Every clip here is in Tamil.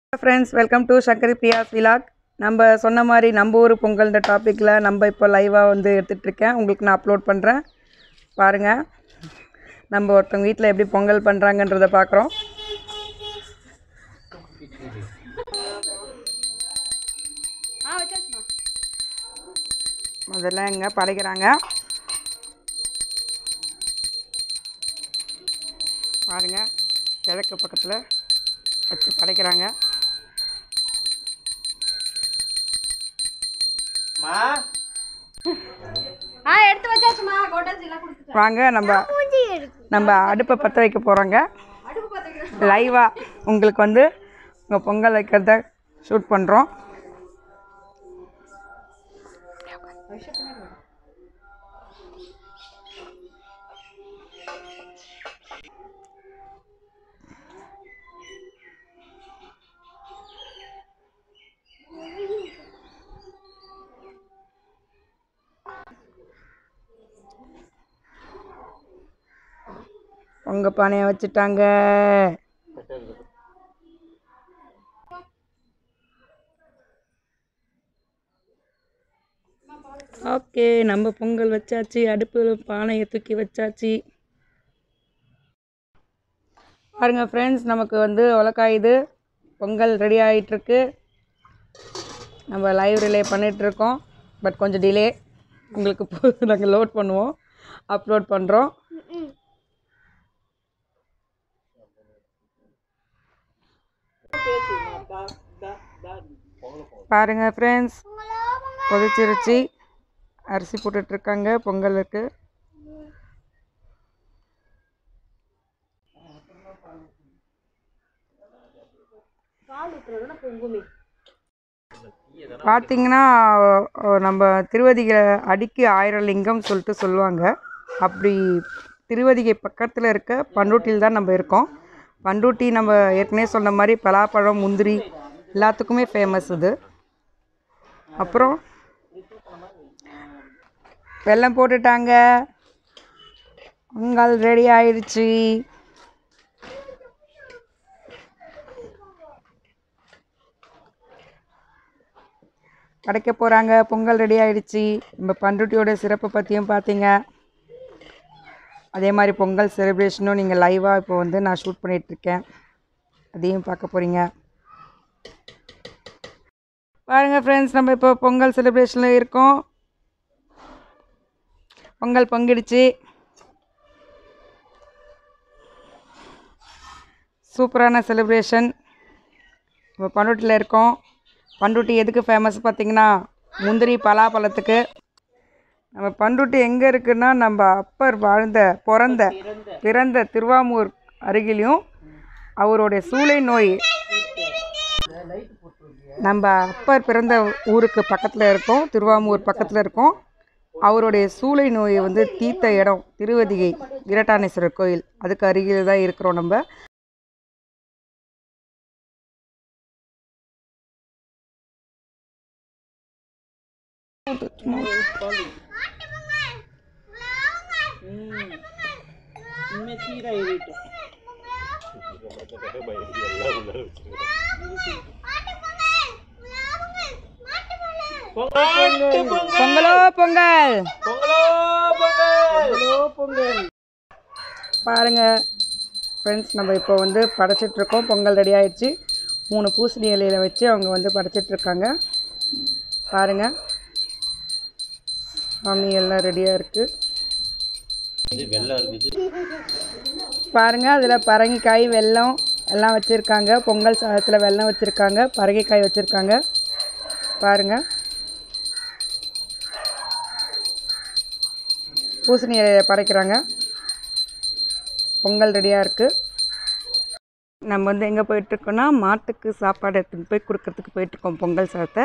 friends welcome to Sankari Priya's vlog நம்ம சொன்ன மாதிரி நம்ம ஊர் பொங்கல் இந்த டாப்பிக்கில் நம்ம இப்போ லைவாக வந்து எடுத்துகிட்ருக்கேன் உங்களுக்கு நான் அப்லோட் பண்ணுறேன் பாருங்கள் நம்ம ஒருத்தவங்க வீட்டில் எப்படி பொங்கல் பண்ணுறாங்கன்றதை பார்க்குறோம் முதல்ல இங்கே படைக்கிறாங்க பாருங்கள் கிழக்கு பக்கத்தில் வச்சு படைக்கிறாங்க ஆ எடுத்து வச்சாச்சுமா கொட்டாச்சி எல்லாம் கொடுத்துட்டேன் வாங்க நம்ம நம்ம அடுப்பை பற்ற வைக்க போகிறோங்க அடுப்பு பார்த்துக்கிறேன் லைவாக உங்களுக்கு வந்து உங்கள் பொங்கல் வைக்கிறத ஷூட் பண்ணுறோம் பொங்க பானையை வச்சுட்டாங்க ஓகே நம்ம பொங்கல் வச்சாச்சு அடுப்பு பானையை தூக்கி வச்சாச்சு பாருங்க ஃப்ரெண்ட்ஸ் நமக்கு வந்து உலக்காயுது பொங்கல் ரெடி ஆகிட்டுருக்கு நம்ம லைவ் ரிலே பண்ணிகிட்ருக்கோம் பட் கொஞ்சம் டிலே உங்களுக்கு போது நாங்கள் லோட் பண்ணுவோம் அப்லோட் பண்ணுறோம் பாருங்க ஃப்ரெண்ட்ஸ் கொதிச்சிருச்சு அரிசி போட்டுட்ருக்காங்க பொங்கலுக்கு பார்த்தீங்கன்னா அஹ், நம்ம திருவதிகை அடிக்கு ஆயிரம் லிங்கம் சொல்லிட்டு சொல்லுவாங்க அப்படி திருவதிகை பக்கத்தில் இருக்க பண்ருட்டியில் தான் நம்ம இருக்கோம் பண்ருட்டி நம்ம ஏற்கனவே சொன்ன மாதிரி பலாப்பழம் முந்திரி எல்லாத்துக்குமே ஃபேமஸ் இது அப்புறம் வெல்லம் போட்டுட்டாங்க பொங்கல் ரெடி ஆயிடுச்சு படைக்க போகிறாங்க பொங்கல் ரெடி ஆயிடுச்சு நம்ம பண்ருட்டியோட சிறப்பை பற்றியும் பார்த்தீங்க அதே மாதிரி பொங்கல் செலிப்ரேஷனும் நீங்கள் லைவாக இப்போ வந்து நான் ஷூட் பண்ணிகிட்ருக்கேன் அதையும் பார்க்க போகிறீங்க பாருங்கள் ஃப்ரெண்ட்ஸ் நம்ம இப்போ பொங்கல் செலிப்ரேஷனில் இருக்கோம் பொங்கல் பொங்கிடுச்சு சூப்பரான செலிப்ரேஷன் நம்ம பண்ருட்டியில் இருக்கோம் பண்ருட்டி எதுக்கு ஃபேமஸ் பார்த்தீங்கன்னா முந்திரி பலாப்பழத்துக்கு நம்ம பண்ருட்டி எங்கே இருக்குன்னா நம்ம அப்பர் வாழ்ந்த பிறந்த பிறந்த திருவாமூர் அருகிலையும் அவருடைய சூளை நோய் நம்ம அப்பர் பிறந்த ஊருக்கு பக்கத்தில் இருக்கோம் திருவாமூர் பக்கத்தில் இருக்கோம் அவருடைய சூளை நோயை வந்து தீர்த்த இடம் திருவதிகை வீரட்டானேஸ்வரர் கோயில் அதுக்கு அருகில் தான் இருக்கிறோம் நம்ம பொங்கலோ பொங்கல் பாருங்க ஃப்ரெண்ட்ஸ் நம்ம இப்போ வந்து படைச்சிட்டு இருக்கோம் பொங்கல் ரெடி ஆயிடுச்சு மூணு பூசணி இலையில வச்சு அவங்க வந்து படைச்சிட்டு இருக்காங்க பாருங்க சாமி எல்லாம் ரெடியாக இருக்கு பாருங்க அதில் பரங்கிக்காய் வெல்லம் எல்லாம் வச்சுருக்காங்க பொங்கல் சாதத்தில் வெல்லம் வச்சுருக்காங்க பரங்கிக்காய் வச்சுருக்காங்க பாருங்க பூசணி இலையில படைக்கிறாங்க பொங்கல் ரெடியாக இருக்குது நம்ம வந்து எங்கே போயிட்டுருக்கோன்னா மாட்டுக்கு சாப்பாடு எடுத்துகிட்டு போய் கொடுக்கறதுக்கு போயிட்டுருக்கோம் பொங்கல் சாதத்தை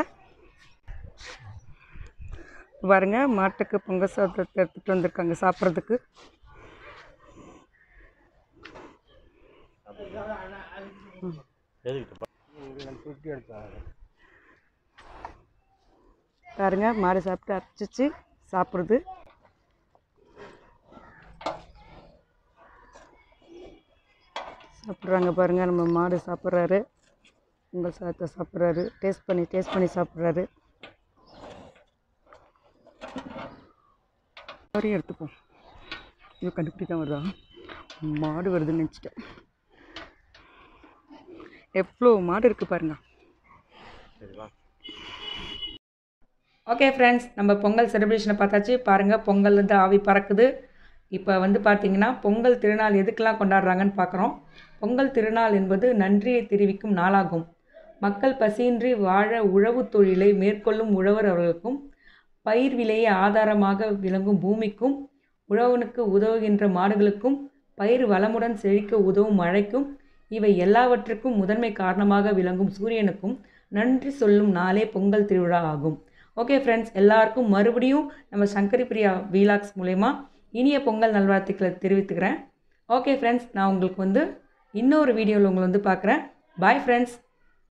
பாருங்க மாட்டுக்கு பொங்கல் சாதத்தை எடுத்துகிட்டு வந்திருக்காங்க சாப்பிட்றதுக்கு பாருங்க மாடு சாப்பிட்டு அரைச்சிச்சு சாப்பிடுது சாப்பிட்றாங்க பாருங்க நம்ம மாடு சாப்பிட்றாரு பொங்கல் சாதத்தை சாப்பிட்றாரு டேஸ்ட் பண்ணி டேஸ்ட் பண்ணி சாப்பிட்றாரு வரையும் எடுத்துப்போம் இது கண்டுபிடி தான் வருதா மாடு வருதுன்னு நினச்சிட்டேன் எவ்வளோ மாடு இருக்குது பாருங்க ஓகே ஃப்ரெண்ட்ஸ் நம்ம பொங்கல் செலிப்ரேஷனை பார்த்தாச்சு பாருங்கள் பொங்கல் வந்து ஆவி பறக்குது இப்போ வந்து பார்த்தீங்கன்னா பொங்கல் திருநாள் எதுக்கெல்லாம் கொண்டாடுறாங்கன்னு பார்க்குறோம் பொங்கல் திருநாள் என்பது நன்றியை தெரிவிக்கும் நாளாகும் மக்கள் பசியின்றி வாழ உழவு தொழிலை மேற்கொள்ளும் உழவர் அவர்களுக்கும் பயிர் விலையை ஆதாரமாக விளங்கும் பூமிக்கும் உழவனுக்கு உதவுகின்ற மாடுகளுக்கும் பயிர் வளமுடன் செழிக்க உதவும் மழைக்கும் இவை எல்லாவற்றுக்கும் முதன்மை காரணமாக விளங்கும் சூரியனுக்கும் நன்றி சொல்லும் நாளே பொங்கல் திருவிழா ஆகும் ஓகே ஃப்ரெண்ட்ஸ் எல்லாருக்கும் மறுபடியும் நம்ம சங்கரி பிரியா வீலாக்ஸ் மூலயமா இனிய பொங்கல் நல்வாழ்த்துக்களை தெரிவித்துக்கிறேன் ஓகே ஃப்ரெண்ட்ஸ் நான் உங்களுக்கு வந்து இன்னொரு வீடியோவில் உங்களை வந்து பார்க்குறேன் பாய் ஃப்ரெண்ட்ஸ்